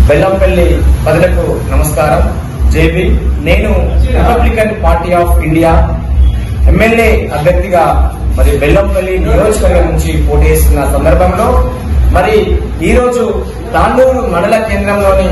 బెల్లంపల్లి ప్రజలకు నమస్కారం జేబీ నేను Republican Party of India MLA అభ్యర్థిగా మరి బెల్లంపల్లి నియోజకవర్గం నుంచి పోటీ చేస్తున్న సందర్భంలో మరి ఈ రోజు తాండూరు మండల కేంద్రంలోని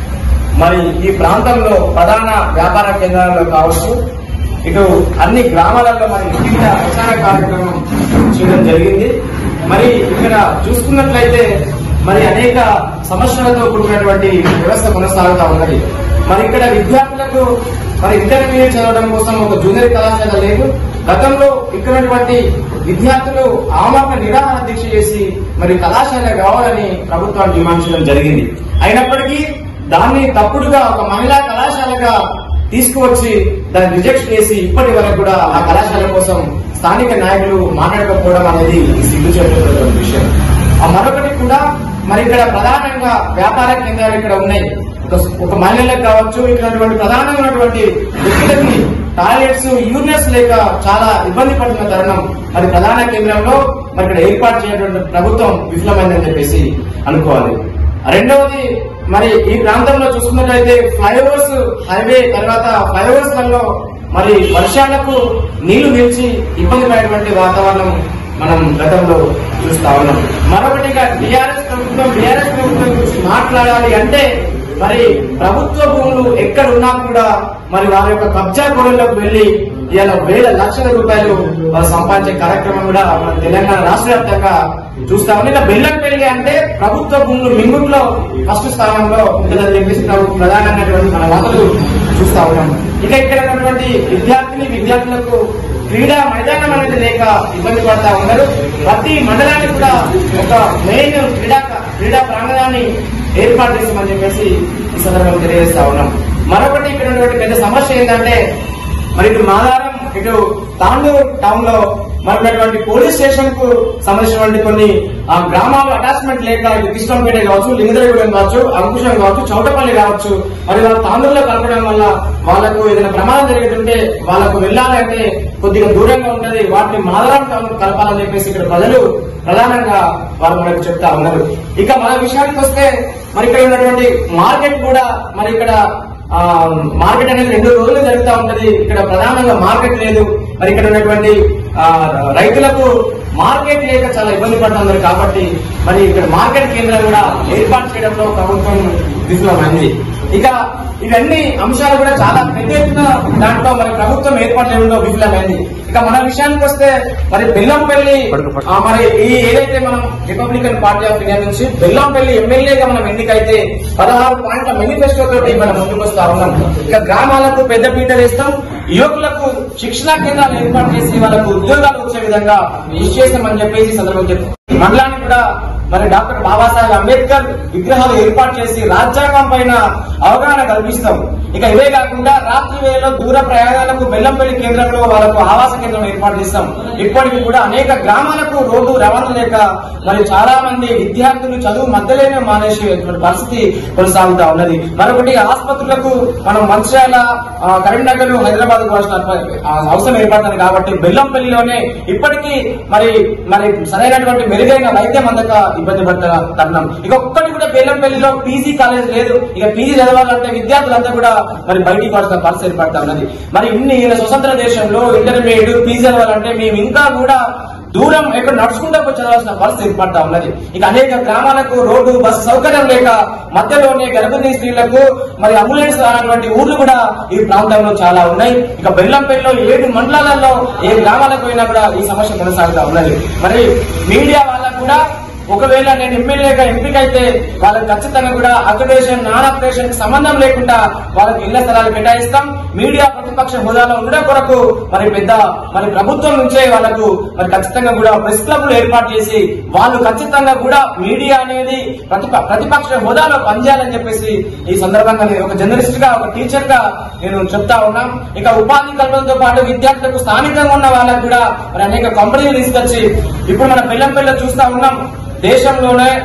మరి ఈ ప్రాంతంలో ప్రధాన వ్యాపార కేంద్రాల్లో కావచ్చు ఇటు అన్ని గ్రామాలలో మరి వివిధ ప్రచార కార్యక్రమం చేయడం జరిగింది మరి ఇక్కడ చూసుకున్నట్లయితే మరి అనేక సమస్యలతో కూడినటువంటి వ్యవస్థ కొనసాగుతా ఉన్నది మరి ఇక్కడ విద్యార్థులకు మరి ఇంటర్మీడియట్ చదవడం కోసం ఒక జూనియర్ కళాశాల లేదు గతంలో ఇక్కడటువంటి విద్యార్థులు ఆమరణ నిరాహార దీక్ష చేసి మరి కళాశాల కావాలని ప్రభుత్వాన్ని డిమాండ్ చేయడం జరిగింది అయినప్పటికీ దాన్ని తప్పుడుగా ఒక మహిళా కళాశాలగా తీసుకువచ్చి దాన్ని రిజెక్ట్ చేసి ఇప్పటి వరకు కూడా ఆ కళాశాల కోసం స్థానిక నాయకులు మాట్లాడకపోవడం అనేది సిగ్గు చేపట్టినటువంటి విషయం ఆ మరొకటి కూడా మరి ఇక్కడ ప్రధానంగా వ్యాపార కేంద్రాలు ఇక్కడ ఉన్నాయి ఒక ఒక మహిళలకు కావచ్చు ఇట్లాంటి ప్రధానమైనటువంటి వ్యక్తులకి టాయిలెట్స్ యూనియన్స్ లేక చాలా ఇబ్బంది పడుతున్న తరుణం మరి ప్రధాన కేంద్రంలో మరి ఇక్కడ ఏర్పాటు చేయటువంటి ప్రభుత్వం విఫలమైందని చెప్పేసి అనుకోవాలి రెండవది మరి ఈ ప్రాంతంలో చూసుకున్నట్లయితే ఫ్లైఓవర్స్ హైవే తర్వాత ఫ్లైఓవర్స్ లలో మరి వర్షాలకు నీళ్లు నిలిచి ఇబ్బంది పడేటువంటి వాతావరణం మనం గతంలో చూస్తా ఉన్నాం మరొకటిగా బీఆర్ఎస్ ప్రభుత్వం బీఆర్ఎస్ ప్రభుత్వం గురించి మాట్లాడాలి అంటే మరి ప్రభుత్వ భూములు ఎక్కడ ఉన్నా కూడా మరి వారి యొక్క కబ్జా గోడల్లోకి వెళ్లి ఇవాళ వేల లక్షల రూపాయలు వారు సంపాదించే కార్యక్రమం కూడా మన తెలంగాణ రాష్ట్ర వ్యాప్తంగా చూస్తా ఉన్నాం ఇక బెల్లంపల్లి అంటే ప్రభుత్వ భూములు మింగుట్లో ఫస్ట్ స్థానంలో ఉంటుందని చెప్పేసి ప్రభు- ప్రధానమైనటువంటి మన వార్తలు చూస్తా ఉన్నాం ఇక ఇక్కడ ఉన్నటువంటి విద్యార్థిని విద్యార్థులకు క్రీడా మైదానం అనేది లేక ఇబ్బంది పడతా ఉన్నారు ప్రతి మండలానికి కూడా ఒక మెయిన్ క్రీడా క్రీడా ప్రాంగణాన్ని ఏర్పాటు చేస్తామని చెప్పేసి ఈ సందర్భంగా తెలియజేస్తా ఉన్నాం మరొకటి ఇక్కడ ఉన్నటువంటి పెద్ద సమస్య ఏంటంటే మరి ఇటు మాదారం ఇటు తాండూరు టౌన్ లో మరి ఉన్నటువంటి పోలీస్ స్టేషన్ కు సంబంధించినటువంటి కొన్ని ఆ గ్రామాలు అటాచ్మెంట్ లేక ఇటు కృష్ణంపేట కావచ్చు లింగదరగూడెం కావచ్చు అంకుశం కావచ్చు చౌటపల్లి కావచ్చు మరి వాళ్ళ తాండూరులో కలపడం వల్ల వాళ్ళకు ఏదైనా ప్రమాదం జరుగుతుంటే వాళ్ళకు వెళ్ళాలంటే కొద్దిగా దూరంగా ఉంటది వాటిని మాదారం టౌన్ కలపాలని చెప్పేసి ఇక్కడ ప్రజలు ప్రధానంగా వారు మనకు చెప్తా ఉన్నారు ఇక మన విషయానికి వస్తే మరి ఇక్కడ ఉన్నటువంటి మార్కెట్ కూడా మరి ఇక్కడ ఆ, మార్కెట్ అనేది రెండు రోజులు జరుగుతూ ఉంటది ఇక్కడ ప్రధానంగా మార్కెట్ లేదు మరి ఇక్కడ ఉన్నటువంటి ఆ, రైతులకు మార్కెట్ లేక చాలా ఇబ్బంది పడుతున్నారు కాబట్టి మరి ఇక్కడ మార్కెట్ కేంద్రం కూడా ఏర్పాటు చేయడంలో ప్రభుత్వం విఫలమైంది ఇక ఇవన్నీ అంశాలు కూడా చాలా పెద్ద ఎత్తున దాంట్లో మరి ప్రభుత్వం ఏర్పాటు చేయడంలో విఫలమైంది ఇక మన విషయానికి వస్తే మరి బెల్లంపల్లి ఆ, మరి ఈ ఏదైతే మనం రిపబ్లికన్ పార్టీ ఆఫ్ ఇండియా నుంచి బెల్లంపల్లి ఎమ్మెల్యేగా మనం ఎన్నికైతే పదహారు పాయింట్ల మేనిఫెస్టో తోటి మనం ముందుకు వస్తా ఉన్నాం ఇక గ్రామాలకు పెద్ద పీట వేస్తాం యువకులకు శిక్షణా కేంద్రాలు ఏర్పాటు చేసి వాళ్ళకు ఉద్యోగాలు వచ్చే విధంగా కృషి చేస్తామని చెప్పేసి ఈ సందర్భంగా చెప్తాం ఈ మండలానికి కూడా మరి డాక్టర్ బాబాసాహెబ్ అంబేద్కర్ విగ్రహాలు ఏర్పాటు చేసి రాజ్యాంగం పైన అవగాహన కల్పిస్తాం ఇక ఇవే కాకుండా రాత్రి వేళలో దూర ప్రయాణాలకు బెల్లంపల్లి కేంద్రంలో వాళ్ళకు ఆవాస కేంద్రం ఏర్పాటు చేస్తాం ఇప్పటికి కూడా అనేక గ్రామాలకు రోడ్డు రవాణా లేక మరి చాలా మంది విద్యార్థులు చదువు మధ్యలోనే మానేసేటువంటి పరిస్థితి కొనసాగుతా ఉన్నది మరొకటి ఆసుపత్రులకు మనం మంచిర్యాల ఆ, కరీంనగర్ హైదరాబాద్ పోవాల్సిన ఆ, అవసరం ఏర్పడుతుంది కాబట్టి బెల్లంపల్లిలోనే ఇప్పటికీ మరి మరి సరైనటువంటి మెరుగైన వైద్యం అందక ఇబ్బంది పడుతున్న తరుణం ఇక ఒక్కటి కూడా బెల్లంపల్లిలో పీజీ కాలేజ్ లేదు ఇక పీజీ చదవాలంటే విద్యార్థులంతా కూడా మరి బయటికి పడుతున్న పరిస్థితి ఏర్పడతా ఉన్నది మరి ఇన్ని ఈయన స్వతంత్ర దేశంలో ఇంటర్మీడియట్ పీజీ చదవాలంటే మేము ఇంకా కూడా దూరం ఎక్కడ నడుచుకుంటూ పోయి చదవాల్సిన పరిస్థితి ఏర్పడతా ఉన్నది ఇక అనేక గ్రామాలకు రోడ్డు బస్సు సౌకర్యం లేక మధ్యలోనే గర్భిణీ స్త్రీలకు మరి అంబులెన్స్ రానటువంటి ఊర్లు కూడా ఈ ప్రాంతంలో చాలా ఉన్నాయి ఇక బెల్లంపల్లిలో ఏడు మండలాలలో ఏ గ్రామాలకు పోయినా కూడా ఈ సమస్య కొనసాగుతా ఉన్నది మరి మీడియా వాళ్ళకు కూడా ఒకవేళ నేను ఎమ్మెల్యేగా ఎంపికైతే వాళ్ళకి ఖచ్చితంగా కూడా అక్రిడేషన్ నాన్ అక్రిడేషన్ కి సంబంధం లేకుండా వాళ్ళకి ఇళ్ల స్థలాలు కేటాయిస్తాం మీడియా ప్రతిపక్ష హోదాలో ఉండడం కొరకు మరి పెద్ద మరి ప్రభుత్వం నుంచే వాళ్ళకు మరి ఖచ్చితంగా కూడా ప్రెస్ క్లబ్లు ఏర్పాటు చేసి వాళ్ళు ఖచ్చితంగా కూడా మీడియా అనేది ప్రతిప ప్రతిపక్ష హోదాలో పనిచేయాలని చెప్పేసి ఈ సందర్భంగా నేను ఒక జర్నలిస్ట్ గా ఒక టీచర్ గా నేను చెప్తా ఉన్నాం ఇక ఉపాధి కల్పనతో పాటు విద్యార్థులకు స్థానికంగా ఉన్న వాళ్ళకు కూడా మరి అనేక కంపెనీలు తీసుకొచ్చి ఇప్పుడు మన బెల్లంపల్లిలో చూస్తా ఉన్నాం దేశంలోనే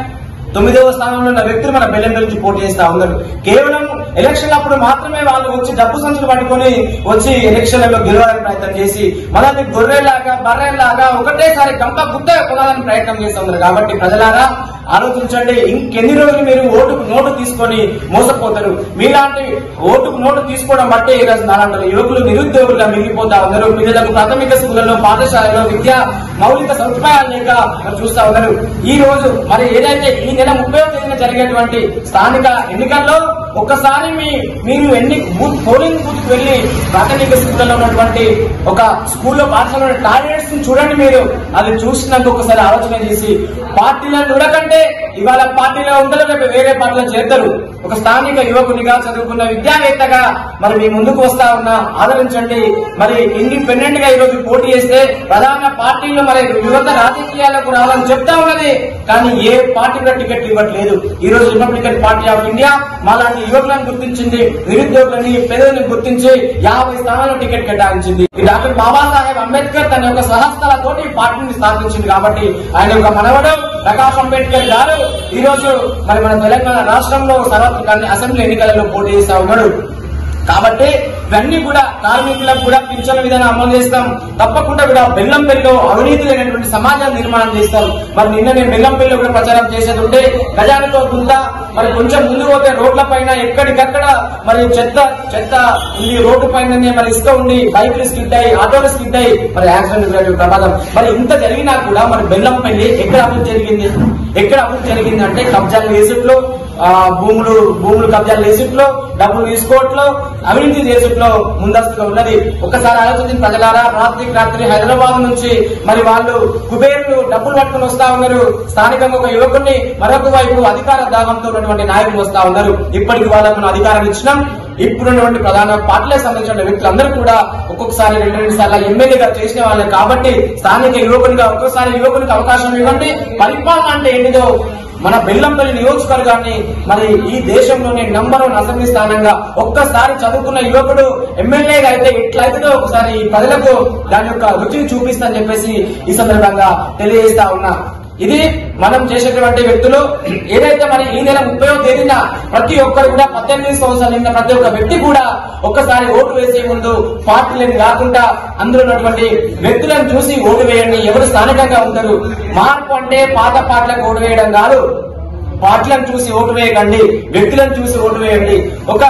తొమ్మిదవ స్థానంలో ఉన్న వ్యక్తులు మన బెల్లంపల్లి నుంచి పోటీ చేస్తా ఉన్నారు కేవలం ఎలక్షన్ అప్పుడు మాత్రమే వాళ్ళు వచ్చి డబ్బు సంచులు పట్టుకొని వచ్చి ఎలక్షన్లలో గెలవాలని ప్రయత్నం చేసి మనల్ని గొర్రెలాగా బర్రెల్లాగా ఒకటేసారి గంప గుత్త కొనాలని ప్రయత్నం చేస్తా ఉన్నారు కాబట్టి ప్రజలారా ఆలోచించండి ఇంకెన్ని రోజులు మీరు ఓటుకు నోటు తీసుకొని మోసపోతారు మీలాంటి ఓటుకు నోటు తీసుకోవడం బట్టే ఈ రోజు నాలాంటి యువకులు నిరుద్యోగులుగా మిగిలిపోతా ఉన్నారు పిల్లలకు ప్రాథమిక స్కూళ్లలో పాఠశాలలో విద్యా మౌలిక సదుపాయాలు లేక మరి చూస్తా ఉన్నారు ఈ రోజు మరి ఏదైతే ఈ నెల ముప్పై తేదీన జరిగేటువంటి స్థానిక ఎన్నికల్లో ఒక్కసారి మీ మీరు ఎన్ని బూత్ పోలింగ్ బూత్ కు వెళ్లి ప్రాథమిక స్కూళ్లలో ఉన్నటువంటి ఒక స్కూల్లో పాఠశాలలో టాయిలెట్స్ ని చూడండి మీరు అది చూసినాక ఒకసారి ఆలోచన చేసి పార్టీలను చూడకంటే ఇవాళ పార్టీలో ఉంటారు రేపు వేరే పార్టీలో చేరుతారు ఒక స్థానిక యువకునిగా చదువుకున్న విద్యావేత్తగా మరి మీ ముందుకు వస్తా ఉన్నా ఆదరించండి మరి ఇండిపెండెంట్ గా ఈ రోజు పోటీ చేస్తే ప్రధాన పార్టీలో మరి యువత రాజకీయాలకు రావాలని చెప్తా ఉన్నది కానీ ఏ పార్టీ కూడా టికెట్ ఇవ్వట్లేదు ఈ రోజు రిపబ్లికన్ పార్టీ ఆఫ్ ఇండియా మాలాంటి యువకులను గుర్తించింది నిరుద్యోగులని పేదలను గుర్తించి యాభై స్థానాల్లో టికెట్ కేటాయించింది ఈ డాక్టర్ బాబాసాహెబ్ అంబేద్కర్ తన యొక్క సహస్రాలతోటి ఈ పార్టీని స్థాపించింది కాబట్టి ఆయన యొక్క మనవడు ప్రకాష్ అంబేద్కర్ గారు ఈ రోజు మరి మన తెలంగాణ రాష్ట్రంలో సర్వత్రిక అసెంబ్లీ ఎన్నికలలో పోటీ చేస్తా ఉన్నాడు కాబట్టి ఇవన్నీ కూడా కార్మికులకు కూడా పింఛన్ విధానం అమలు చేస్తాం తప్పకుండా కూడా బెల్లంపల్లిలో అవినీతి లేనటువంటి సమాజాన్ని నిర్మాణం చేస్తాం మరి నిన్న నేను బెల్లంపల్లిలో కూడా ప్రచారం చేసేది ఉంటే గజానితో గుంత మరి కొంచెం ముందు పోతే రోడ్ల పైన ఎక్కడికక్కడ మరి చెత్త చెత్త ఈ రోడ్డు పైననే మరి ఇసుక ఉండి బైక్లు స్కిడ్ అయ్యి ఆటోలు స్కిడ్ అయ్యి మరి యాక్సిడెంట్ జరిగే ప్రమాదం మరి ఇంత జరిగినా కూడా మరి బెల్లంపల్లి ఎక్కడ అభివృద్ధి జరిగింది ఎక్కడ అభివృద్ధి జరిగింది అంటే కబ్జాలు వేసుట్లో ఆ, భూములు భూములు కబ్జాలు వేసుట్లో డబ్బులు తీసుకోవట్లో అవినీతి చేసుట్లో ముందస్తుగా ఉన్నది ఒకసారి ఆలోచించిన ప్రజలారా రాత్రికి రాత్రి హైదరాబాద్ నుంచి మరి వాళ్ళు కుబేర్లు డబ్బులు పట్టుకుని వస్తా ఉన్నారు స్థానికంగా ఒక యువకుడిని మరొక వైపు అధికార దాహంతో ఉన్నటువంటి నాయకులు వస్తా ఉన్నారు ఇప్పటికి వాళ్ళకు మనం అధికారం ఇచ్చినాం ఇప్పుడున్నటువంటి ప్రధాన పార్టీలకు సంబంధించిన వ్యక్తులందరూ కూడా ఒక్కొక్కసారి రెండు రెండు సార్లు ఎమ్మెల్యేగా చేసిన వాళ్ళే కాబట్టి స్థానిక యువకునిగా ఒక్కొక్కసారి యువకునికి అవకాశం ఇవ్వండి పరిపాలన అంటే ఏంటిదో మన బెల్లంపల్లి నియోజకవర్గాన్ని మరి ఈ దేశంలోనే నంబర్ వన్ అసెంబ్లీ స్థానంగా ఒక్కసారి చదువుకున్న యువకుడు ఎమ్మెల్యేగా అయితే ఎట్లయితుందో ఒకసారి ఈ ప్రజలకు దాని యొక్క రుచిని చూపిస్తా చెప్పేసి ఈ సందర్భంగా తెలియజేస్తా ఉన్నా ఇది మనం చేసేటువంటి వ్యక్తులు ఏదైతే మరి ఈ నెల ముప్పై తేదీన ప్రతి ఒక్కరు కూడా పద్దెనిమిది సంవత్సరాలు నిన్న ప్రతి ఒక్క వ్యక్తి కూడా ఒక్కసారి ఓటు వేసే ముందు పార్టీలను కాకుండా అందులో ఉన్నటువంటి వ్యక్తులను చూసి ఓటు వేయండి ఎవరు స్థానికంగా ఉంటారు మార్పు అంటే పాత పార్టీలకు ఓటు వేయడం కాదు పార్టీలను చూసి ఓటు వేయకండి వ్యక్తులను చూసి ఓటు వేయండి ఒక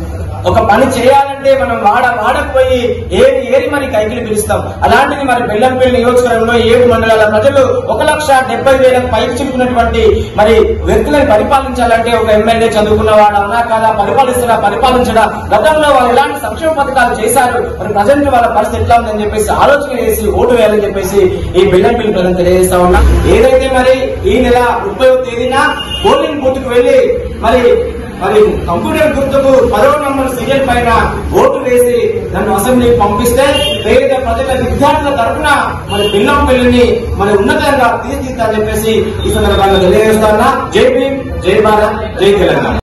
ఒక పని చేయాలంటే మనం వాడ వాడకపోయి ఏది ఏది మరి కైకిలి పిలుస్తాం అలాంటిది మరి బెల్లంపల్లి నియోజకవర్గంలో ఏడు మండలాల ప్రజలు ఒక లక్ష డెబ్బై వేలకు పైకి చెప్పుకున్నటువంటి మరి వ్యక్తులను పరిపాలించాలంటే ఒక ఎమ్మెల్యే చదువుకున్న వాడు అన్నా కాదా పరిపాలిస్తాడా పరిపాలించడా గతంలో వాళ్ళు ఎలాంటి సంక్షేమ పథకాలు చేశారు మరి ప్రజెంట్ వాళ్ళ పరిస్థితి ఎట్లా ఉందని చెప్పేసి ఆలోచన చేసి ఓటు వేయాలని చెప్పేసి ఈ బెల్లంపల్లి ప్రజలు తెలియజేస్తా ఉన్నా ఏదైతే మరి ఈ నెల ముప్పై తేదీన పోలింగ్ బూత్ కు వెళ్లి మరి మరి కంప్యూటర్ గుర్తుకు పదవ నంబర్ సీరియల్ పైన ఓటు వేసి నన్ను అసెంబ్లీకి పంపిస్తే పేద ప్రజల విద్యార్థుల తరఫున మరి బిల్లం పెళ్లిని మరి ఉన్నతంగా తీర్చిద్దని చెప్పేసి ఈ సందర్భంగా తెలియజేస్తా ఉన్నా జై భీమ్ జై భారత్ జై తెలంగాణ